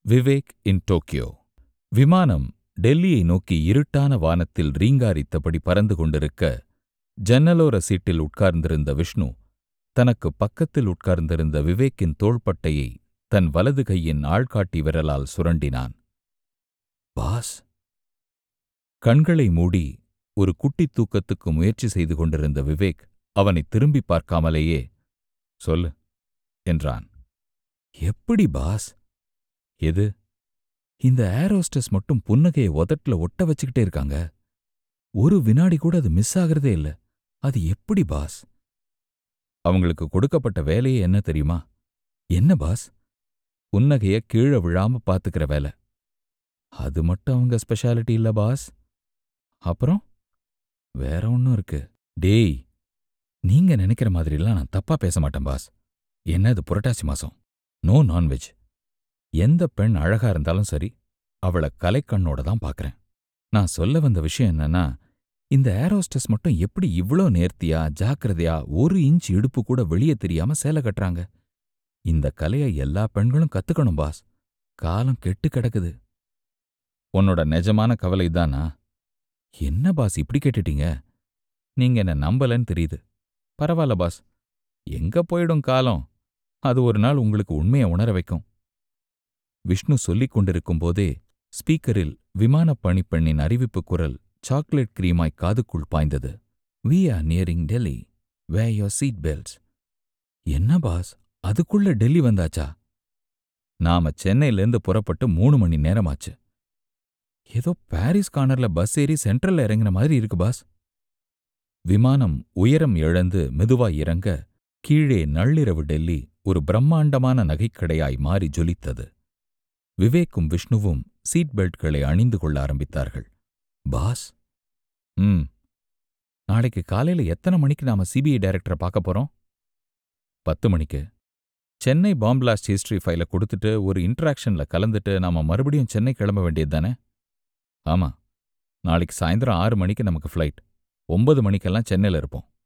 விவேக் இன் Tokyo விமானம் டெல்லியை நோக்கி இருட்டான வானத்தில் ரீங்காரித்தபடி பறந்து கொண்டிருக்க ஜன்னலோர சீட்டில் உட்கார்ந்திருந்த விஷ்ணு தனக்கு பக்கத்தில் உட்கார்ந்திருந்த விவேக்கின் தோள்பட்டையை தன் வலது கையின் ஆள்காட்டி விரலால் சுரண்டினான் பாஸ் கண்களை மூடி ஒரு குட்டித் தூக்கத்துக்கு முயற்சி செய்து கொண்டிருந்த விவேக் அவனை திரும்பி பார்க்காமலேயே சொல்லு என்றான் எப்படி பாஸ் எது இந்த ஏரோஸ்டஸ் மட்டும் புன்னகையை உதட்டுல ஒட்ட வச்சுக்கிட்டே இருக்காங்க ஒரு வினாடி கூட அது மிஸ் ஆகிறதே இல்ல அது எப்படி பாஸ் அவங்களுக்கு கொடுக்கப்பட்ட வேலையே என்ன தெரியுமா என்ன பாஸ் புன்னகைய கீழே விழாம பாத்துக்கிற வேலை அது மட்டும் அவங்க ஸ்பெஷாலிட்டி இல்ல பாஸ் அப்புறம் வேற ஒன்னும் இருக்கு டேய் நீங்க நினைக்கிற மாதிரிலாம் நான் தப்பா பேச மாட்டேன் பாஸ் என்ன இது புரட்டாசி மாசம் நோ நான்வெஜ் எந்த பெண் அழகா இருந்தாலும் சரி அவளை கலைக்கண்ணோட தான் பார்க்கறேன் நான் சொல்ல வந்த விஷயம் என்னன்னா இந்த ஏரோஸ்டஸ் மட்டும் எப்படி இவ்ளோ நேர்த்தியா ஜாக்கிரதையா ஒரு இன்ச் இடுப்பு கூட வெளியே தெரியாம சேலை கட்டுறாங்க இந்த கலையை எல்லா பெண்களும் கத்துக்கணும் பாஸ் காலம் கெட்டு கிடக்குது உன்னோட நிஜமான கவலை தானா என்ன பாஸ் இப்படி கேட்டுட்டீங்க நீங்க என்ன நம்பலன்னு தெரியுது பரவாயில்ல பாஸ் எங்க போயிடும் காலம் அது ஒரு நாள் உங்களுக்கு உண்மையை உணர வைக்கும் விஷ்ணு சொல்லிக் கொண்டிருக்கும் போதே ஸ்பீக்கரில் விமானப் பணிப்பெண்ணின் அறிவிப்பு குரல் சாக்லேட் கிரீமாய் காதுக்குள் பாய்ந்தது we are nearing Delhi wear your seat belts என்ன பாஸ் அதுக்குள்ள டெல்லி வந்தாச்சா நாம சென்னையிலேருந்து புறப்பட்டு மூணு மணி நேரமாச்சு ஏதோ பாரிஸ் கார்னர்ல பஸ் ஏறி சென்ட்ரல்ல இறங்கின மாதிரி இருக்கு பாஸ் விமானம் உயரம் இழந்து மெதுவா இறங்க கீழே நள்ளிரவு டெல்லி ஒரு பிரம்மாண்டமான நகைக்கடையாய் மாறி ஜொலித்தது விவேக்கும் விஷ்ணுவும் சீட் பெல்ட்களை அணிந்து கொள்ள ஆரம்பித்தார்கள் பாஸ் ம் நாளைக்கு காலையில எத்தனை மணிக்கு நாம சிபிஐ டைரக்டரை பார்க்க போறோம் பத்து மணிக்கு சென்னை பாம் பிளாஸ்ட் ஹிஸ்டரி ஃபைலை கொடுத்துட்டு ஒரு இன்ட்ராக்ஷன்ல கலந்துட்டு நாம மறுபடியும் சென்னை கிளம்ப வேண்டியது தானே ஆமா நாளைக்கு சாயந்தரம் ஆறு மணிக்கு நமக்கு ஃப்ளைட் ஒன்பது மணிக்கெல்லாம் சென்னையில் இருப்போம்